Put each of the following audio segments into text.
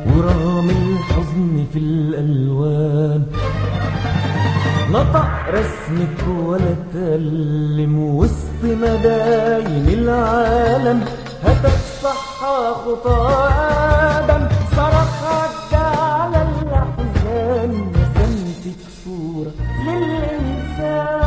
ورغم الحزن في الألوان نطق رسمك ولا تألم وسط مداين العالم هتك صحى خطى آدم صرخ عدى على الأحزان رسمتك صورة للإنسان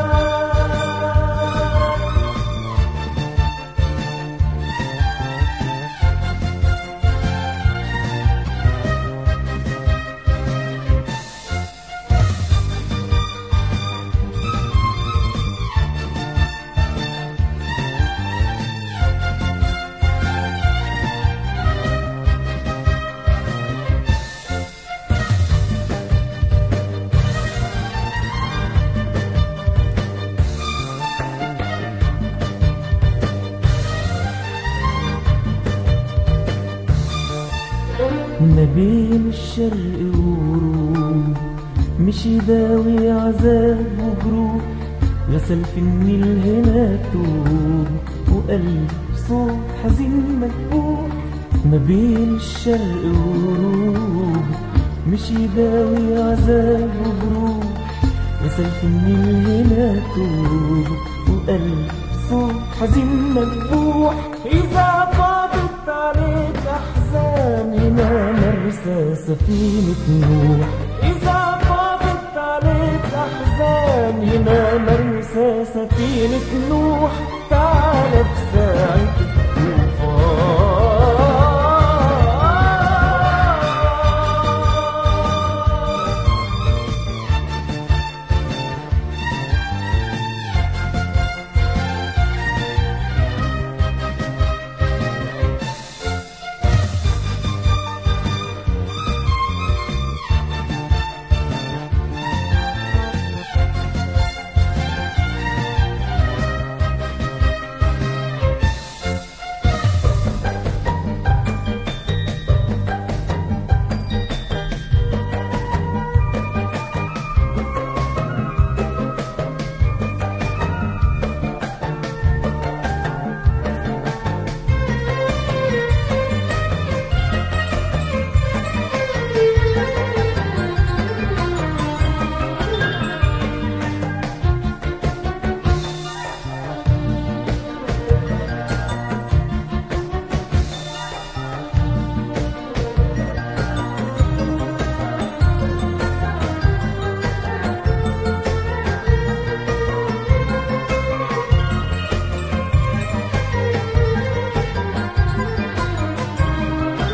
ما بين الشرق وغروب مشي داوي عذاب وجروح غسل في النيل هنا توب وقلب صوت حزين مكبوح ما بين الشرق وغروب مشي داوي عذاب وجروح غسل في النيل هنا توب وقلب صوت حزين مذبوح إذا فاضت عليك أحزان هنا مرسى سفينة نوح إذا فاضت عليك أحزان هنا مرسى سفينة نوح تعال بساعة الطوفان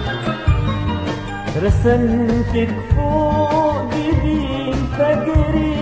رسمتك فوق جبين فجري